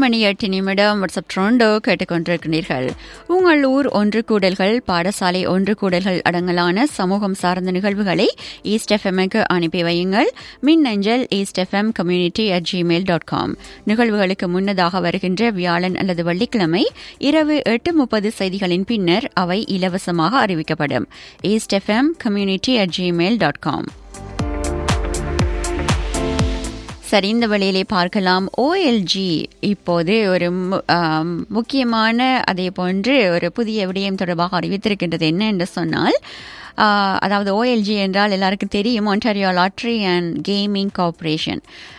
மணி எட்டு நிமிடம் வாட்ஸ்அப் ட்ரோண்டோ கேட்டுக்கொண்டிருக்கிறீர்கள் உங்கள் ஊர் ஒன்று கூடல்கள் பாடசாலை ஒன்று கூடல்கள் அடங்கலான சமூகம் சார்ந்த நிகழ்வுகளை ஈஸ்ட் எஃப்எம்க்கு அனுப்பி வையுங்கள் மின்னஞ்சல் east FM community at Gmail dot com நிகழ்வுகளுக்கு முன்னதாக வருகின்ற வியாழன் அல்லது வெள்ளிக்கிழமை இரவு எட்டு முப்பது செய்திகளின் பின்னர் அவை இலவசமாக அறிவிக்கப்படும் east FM community at Gmail dot com சரி இந்த வழியிலே பார்க்கலாம் ஓஎல்ஜி இப்போது ஒரு மு- ஆம், முக்கியமான அதே போன்று ஒரு புதிய விடயம் தொடர்பாக அறிவித்திருக்கின்றது என்ன என்று சொன்னால் ஆ, அதாவது ஓஎல்ஜி என்றால் எல்லாருக்கும் தெரியும் Ontario lottery and gaming corporation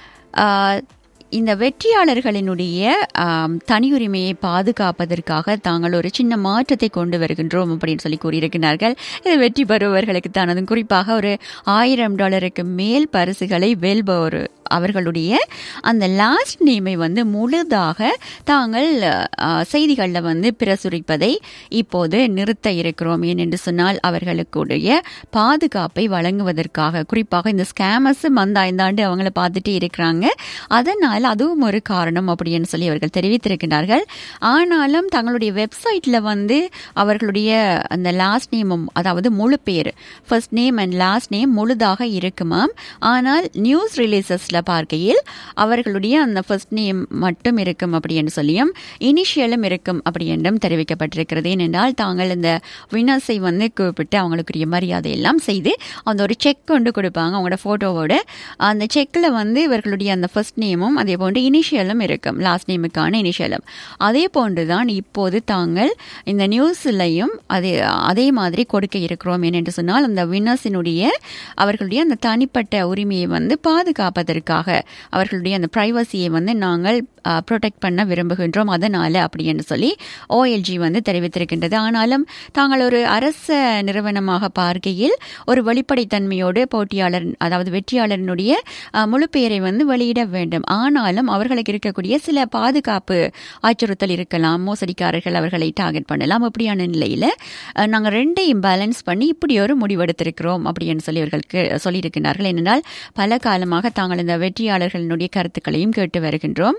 இந்த வெற்றியாளர்களினுடைய ஆம், தனியுரிமையை பாதுகாப்பதற்காக தாங்கள் ஒரு சின்ன மாற்றத்தை கொண்டு வருகின்றோம் அப்படின்னு சொல்லி கூறியிருக்கிறார்கள் இது வெற்றி பெறுபவர்களுக்கு தான் அதுவும் குறிப்பாக ஒரு ஆயிரம் டாலருக்கு மேல் பரிசுகளை வெல்பவர் அவர்களுடைய அந்த லாஸ்ட் நேமை வந்து முழுதாக தாங்கள் செய்திகளில் வந்து பிரசுரிப்பதை இப்போது நிறுத்த இருக்கிறோம் ஏனென்று சொன்னால் அவர்களுக்குடைய பாதுகாப்பை வழங்குவதற்காக குறிப்பாக இந்த ஸ்கேமர்ஸ் மந்த ஐந்தாண்டு அவங்கள பார்த்துட்டே இருக்கிறாங்க அதனால் அதுவும் ஒரு காரணம் அப்படின்னு சொல்லி அவர்கள் தெரிவித்திருக்கிறார்கள் ஆனாலும் தங்களுடைய வெப்சைட்ல வந்து அவர்களுடைய அந்த லாஸ்ட் நேமும் அதாவது முழு பேர் first name and last name முழுதாக இருக்குமாம் ஆனால் நியூஸ் ரிலீசஸ்ல பார்க்கையில் அவர்களுடைய அந்த ஃபர்ஸ்ட் நேம் மட்டும் இருக்கும் அப்படின்னு சொல்லியும் இனிஷியலும் இருக்கும் அப்படி என்றும் தெரிவிக்கப்பட்டிருக்கிறது ஏனென்றால் தாங்கள் இந்த வினர்ஸை வந்து கூப்பிட்டு அவங்களுக்குரிய மரியாதை எல்லாம் செய்து அந்த ஒரு செக் கொண்டு கொடுப்பாங்க அவங்களோட ஃபோட்டோவோட அந்த செக்கில் வந்து இவர்களுடைய அந்த ஃபர்ஸ்ட் நேமும் அதே போன்று இனிஷியலும் இருக்கும் லாஸ்ட் நேமுக்கான இனிஷியலும் அதே போன்று தான் இப்போது தாங்கள் இந்த நியூஸ்லையும் அதே அதே மாதிரி கொடுக்க இருக்கிறோம் ஏனென்று சொன்னால் அந்த வினர்ஸினுடைய அவர்களுடைய அந்த தனிப்பட்ட உரிமையை வந்து பாதுகாப்பதற்காக அவர்களுடைய அந்த பிரைவசியை வந்து நாங்கள் ப்ரொடெக்ட் பண்ண விரும்புகின்றோம் அதனால அப்படி என்று சொல்லி ஓஎல்ஜி வந்து தெரிவித்திருக்கின்றது ஆனாலும் தாங்கள் ஒரு அரச நிறுவனமாக பார்க்கையில் ஒரு வெளிப்படைத்தன்மையோடு போட்டியாளர் அதாவது வெற்றியாளரினுடைய அஹ், முழு பெயரை வந்து வெளியிட வேண்டும் ஆனாலும் அவர்களுக்கு இருக்கக்கூடிய சில பாதுகாப்பு அச்சுறுத்தல் இருக்கலாம் மோசடிக்காரர்கள் அவர்களை டார்கெட் பண்ணலாம் அப்படியான நிலையில அஹ், நாங்க ரெண்டையும் பேலன்ஸ் பண்ணி இப்படி ஒரு முடிவெடுத்திருக்கிறோம் அப்படின்னு சொல்லி அவர்களுக்கு சொல்லியிருக்கிறார்கள் ஏனென்றால் பல காலமாக தாங்கள் இந்த வெற்றியாளர்களினுடைய கருத்துக்களையும் கேட்டு வருகின்றோம்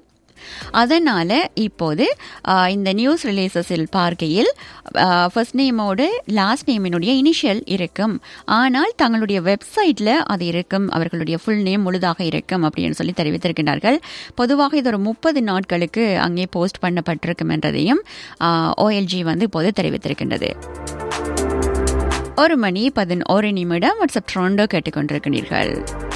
அதனால இப்போது ஆஹ், இந்த நியூஸ் ரிலீசஸில் பார்க்கையில் ஃபர்ஸ்ட் நேமோடு லாஸ்ட் நேமினுடைய இனிஷியல் இருக்கும் ஆனால் தங்களுடைய வெப்சைட்ல அது இருக்கும் அவர்களுடைய ஃபுல் நேம் முழுதாக இருக்கும் அப்படின்னு சொல்லி தெரிவித்திருக்கிறார்கள் பொதுவாக இது ஒரு முப்பது நாட்களுக்கு அங்கே போஸ்ட் பண்ணப்பட்டிருக்கும் என்றதையும் ஓஎல்ஜி வந்து இப்போது தெரிவித்திருக்கின்றது ஒரு மணி பதினோரு நிமிடம் வாட்ஸ்அப் ட்ரோண்டோ கேட்டுக்கொண்டிருக்கிறீர்கள்